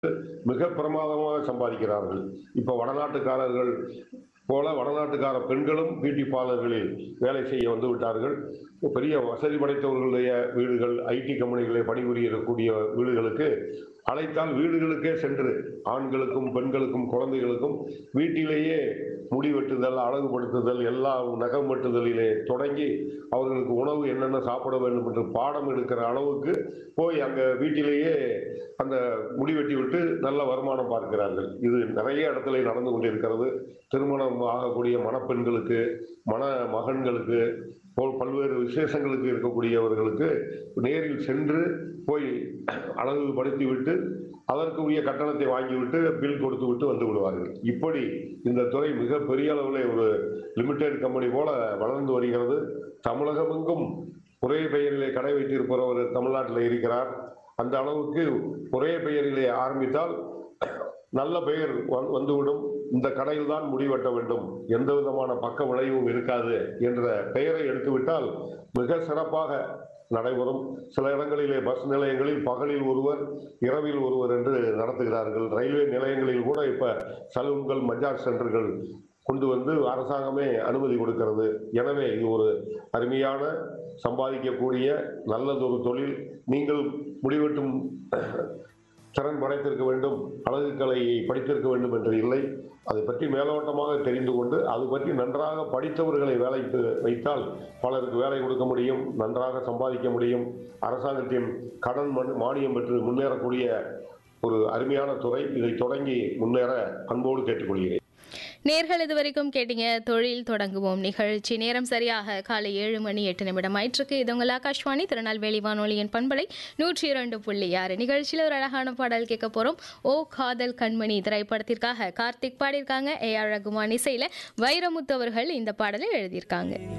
மிக பிரமாதமாக சம்பாதிக்கிறார்கள் இப்ப வடநாட்டுக்காரர்கள் போல வடநாட்டுக்கார பெண்களும் பியூட்டி பார்லர்களில் வேலை செய்ய வந்து விட்டார்கள் பெரிய வசதி படைத்தவர்களுடைய வீடுகள் ஐடி கம்பெனிகளில் பணிபுரியக்கூடிய வீடுகளுக்கு அழைத்தால் வீடுகளுக்கே சென்று ஆண்களுக்கும் பெண்களுக்கும் குழந்தைகளுக்கும் வீட்டிலேயே முடி வெட்டுதல் அழகுபடுத்துதல் எல்லா நகம் வெட்டுதலிலே தொடங்கி அவர்களுக்கு உணவு என்னென்ன சாப்பிட வேண்டும் என்று பாடம் எடுக்கிற அளவுக்கு போய் அங்க வீட்டிலேயே அந்த முடி வெட்டி விட்டு நல்ல வருமானம் பார்க்கிறார்கள் இது நிறைய இடத்துல நடந்து கொண்டிருக்கிறது திருமணம் ஆகக்கூடிய மணப்பெண்களுக்கு மண மகன்களுக்கு போல் பல்வேறு விசேஷங்களுக்கு இருக்கக்கூடியவர்களுக்கு நேரில் சென்று போய் அழகுபடுத்தி விட்டு அதற்கு உரிய கட்டணத்தை வாங்கிவிட்டு பில் கொடுத்து விட்டு வந்து விடுவார்கள் இப்படி இந்த துறை மிக பெரிய அளவில் ஒரு லிமிடெட் கம்பெனி போல வளர்ந்து வருகிறது தமிழகமெங்கும் ஒரே பெயரிலே கடை வைத்திருப்பவர் தமிழ்நாட்டில் இருக்கிறார் அந்த அளவுக்கு ஒரே பெயரிலே ஆரம்பித்தால் நல்ல பெயர் வ- வந்துவிடும் இந்த கடையில் தான் முடிவெட்ட வேண்டும் எந்த விதமான பக்க விளைவும் இருக்காது என்ற பெயரை எடுத்துவிட்டால் மிக சிறப்பாக நடைபெறும் சில இடங்களிலே பஸ் நிலையங்களில் பகலில் ஒருவர் இரவில் ஒருவர் என்று நடத்துகிறார்கள் ரயில்வே நிலையங்களில் கூட இப்ப சலூன்கள் மஜாஜ் சென்டர்கள் கொண்டு வந்து அரசாங்கமே அனுமதி கொடுக்கிறது எனவே இது ஒரு அருமையான சம்பாதிக்கக்கூடிய நல்லதொரு தொழில் நீங்கள் முடிவெட்டும் திறன் படைத்திருக்க வேண்டும் அழகு கலையை படித்திருக்க வேண்டும் என்று இல்லை அதை பற்றி மேலோட்டமாக தெரிந்து கொண்டு அது பற்றி நன்றாக படித்தவர்களை வேலைக்கு வைத்தால் பலருக்கு வேலை கொடுக்க முடியும் நன்றாக சம்பாதிக்க முடியும் அரசாங்கத்தின் கடன் மன்- மானியம் பெற்று முன்னேறக்கூடிய ஒரு அருமையான துறை இதை தொடங்கி முன்னேற அன்போடு கேட்டுக்கொள்கிறேன் நேர்கள் இதுவரைக்கும் கேட்டீங்க தொழில் தொடங்குவோம் நிகழ்ச்சி நேரம் சரியாக காலை ஏழு மணி எட்டு நிமிடம் ஆயிற்றுக்கு இது உங்கள் ஆகாஷ்வாணி திருநெல்வேலி வானொலியின் பண்பலை நூற்றி இரண்டு புள்ளி ஆறு நிகழ்ச்சியில் ஒரு அழகான பாடல் கேட்க போறோம் ஓ காதல் கண்மணி திரைப்படத்திற்காக கார்த்திக் பாடியிருக்காங்க ஏ ஆர் ரகுமான் இசையில வைரமுத்து அவர்கள் இந்த பாடலை எழுதியிருக்காங்க